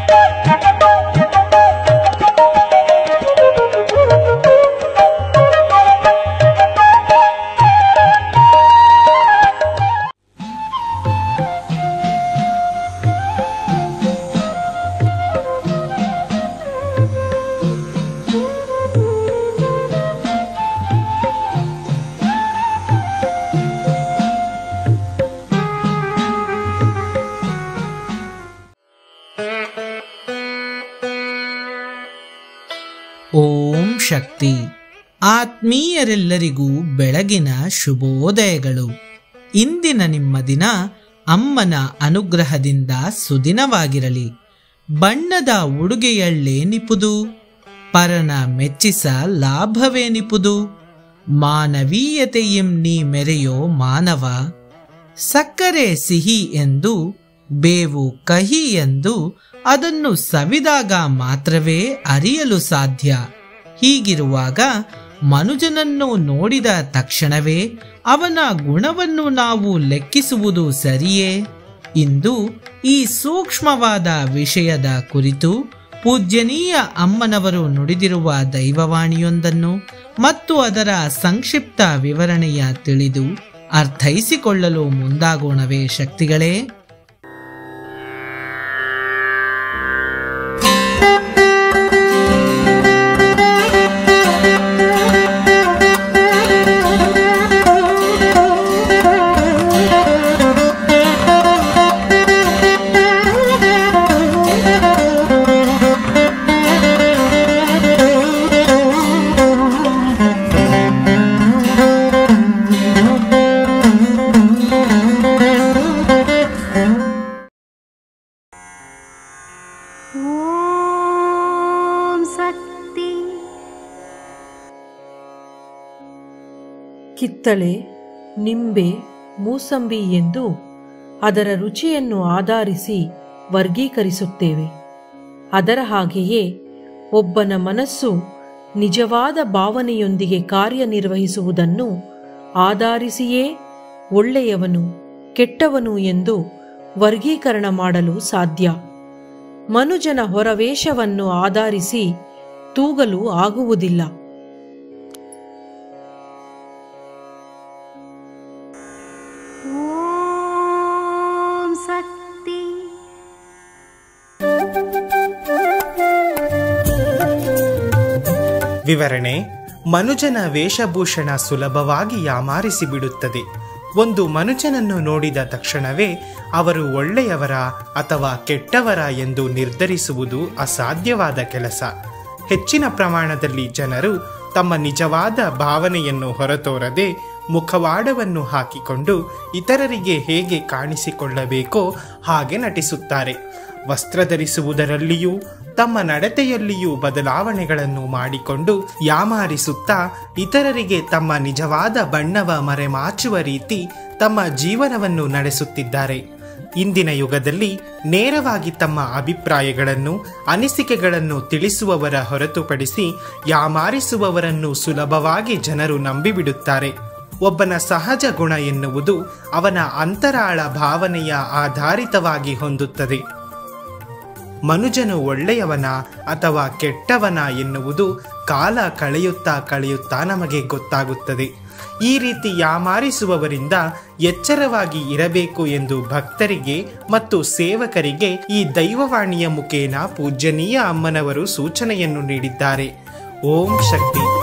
ಓಂ ಶಕ್ತಿ ಆತ್ಮೀಯರೆಲ್ಲರಿಗೂ ಬೆಳಗಿನ ಶುಭೋದಯಗಳು ಇಂದಿನ ನಿಮ್ಮ ದಿನ ಅಮ್ಮನ ಅನುಗ್ರಹದಿಂದ ಸುದಿನವಾಗಿರಲಿ ಬಣ್ಣದ ಉಡುಗೆಯಳ್ಳೇನಿಪುದು ಪರನ ಮೆಚ್ಚಿಸ ಲಾಭವೇನಿಪುದು ಮಾನವೀಯತೆಯಂ ನೀ ಮೆರೆಯೋ ಮಾನವ ಸಕ್ಕರೆ ಸಿಹಿ ಎಂದು ಬೇವು ಕಹಿ ಎಂದು ಅದನ್ನು ಸವಿದಾಗ ಮಾತ್ರವೇ ಅರಿಯಲು ಸಾಧ್ಯ ಹೀಗಿರುವಾಗ ಮನುಜನನ್ನು ನೋಡಿದ ತಕ್ಷಣವೇ ಅವನ ಗುಣವನ್ನು ನಾವು ಲೆಕ್ಕಿಸುವುದು ಸರಿಯೇ ಇಂದು ಈ ಸೂಕ್ಷ್ಮವಾದ ವಿಷಯದ ಕುರಿತು ಪೂಜ್ಯನೀಯ ಅಮ್ಮನವರು ನುಡಿದಿರುವ ದೈವವಾಣಿಯೊಂದನ್ನು ಮತ್ತು ಅದರ ಸಂಕ್ಷಿಪ್ತ ವಿವರಣೆಯ ತಿಳಿದು ಅರ್ಥೈಸಿಕೊಳ್ಳಲು ಮುಂದಾಗೋಣವೇ ಶಕ್ತಿಗಳೇ ॐ शक्ति ಕಿತ್ತಳೆ ನಿಂಬೆ ಮೂಸಂಬಿ ಎಂದು ಅದರ ರುಚಿಯನ್ನು ಆಧರಿಸಿ ವರ್ಗೀಕರಿಸುತ್ತೇವೆ ಅದರ ಹಾಗೆಯೇ ಒಬ್ಬನ ಮನಸ್ಸು ನಿಜವಾದ ಭಾವನೆಯೊಂದಿಗೆ ಕಾರ್ಯನಿರ್ವಹಿಸುವುದನ್ನು ಆಧರಿಸಿಯೇ ಒಳ್ಳೆಯವನು ಕೆಟ್ಟವನು ಎಂದು ವರ್ಗೀಕರಣ ಮಾಡಲು ಸಾಧ್ಯ ಮನುಜನ ಹೊರವೇಷವನ್ನು ಆಧರಿಸಿ ತೂಗಲು ಆಗುವುದಿಲ್ಲ ॐ शक्ति ವಿವರಣೆ ಮನುಜನ ವೇಷಭೂಷಣ ಸುಲಭವಾಗಿ ಯಾಮಾರಿಸಿ ಬಿಡುತ್ತದೆ ಒಂದು ಮನುಜನನ್ನು ನೋಡಿದ ತಕ್ಷಣವೇ ಅವರು ಒಳ್ಳೆಯವರ ಅಥವಾ ಕೆಟ್ಟವರ ಎಂದು ನಿರ್ಧರಿಸುವುದು ಅಸಾಧ್ಯವಾದ ಕೆಲಸ ಹೆಚ್ಚಿನ ಪ್ರಮಾಣದಲ್ಲಿ ಜನರು ತಮ್ಮ ನಿಜವಾದ ಭಾವನೆಯನ್ನು ಹೊರತೋರದೆ ಮುಖವಾಡವನ್ನು ಹಾಕಿಕೊಂಡು ಇತರರಿಗೆ ಹೇಗೆ ಕಾಣಿಸಿಕೊಳ್ಳಬೇಕೋ ಹಾಗೆ ನಟಿಸುತ್ತಾರೆ ವಸ್ತ್ರ ಧರಿಸುವುದರಲ್ಲಿಯೂ ತಮ್ಮ ನಡತೆಯಲ್ಲಿಯೂ ಬದಲಾವಣೆಗಳನ್ನು ಮಾಡಿಕೊಂಡು ಯಾಮಾರಿಸುತ್ತಾ ಇತರರಿಗೆ ತಮ್ಮ ನಿಜವಾದ ಬಣ್ಣವ ಮರೆಮಾಚುವ ರೀತಿ ತಮ್ಮ ಜೀವನವನ್ನು ನಡೆಸುತ್ತಿದ್ದಾರೆ ಇಂದಿನ ಯುಗದಲ್ಲಿ ನೇರವಾಗಿ ತಮ್ಮ ಅಭಿಪ್ರಾಯಗಳನ್ನು ಅನಿಸಿಕೆಗಳನ್ನು ತಿಳಿಸುವವರ ಹೊರತುಪಡಿಸಿ ಯಾಮಾರಿಸುವವರನ್ನು ಸುಲಭವಾಗಿ ಜನರು ನಂಬಿಬಿಡುತ್ತಾರೆ ಒಬ್ಬನ ಸಹಜ ಗುಣ ಎನ್ನುವುದು ಅವನ ಅಂತರಾಳ ಭಾವನೆಯ ಆಧಾರಿತವಾಗಿ ಹೊಂದುತ್ತದೆ ಮನುಜನು ಒಳ್ಳೆಯವನ ಅಥವಾ ಕೆಟ್ಟವನ ಎನ್ನುವುದು ಕಾಲ ಕಳೆಯುತ್ತಾ ಕಳೆಯುತ್ತಾ ನಮಗೆ ಗೊತ್ತಾಗುತ್ತದೆ ಈ ರೀತಿ ಯಾಮಾರಿಸುವವರಿಂದ ಎಚ್ಚರವಾಗಿ ಇರಬೇಕು ಎಂದು ಭಕ್ತರಿಗೆ ಮತ್ತು ಸೇವಕರಿಗೆ ಈ ದೈವವಾಣಿಯ ಮುಖೇನ ಪೂಜ್ಯನೀಯ ಅಮ್ಮನವರು ಸೂಚನೆಯನ್ನು ನೀಡಿದ್ದಾರೆ ಓಂ ಶಕ್ತಿ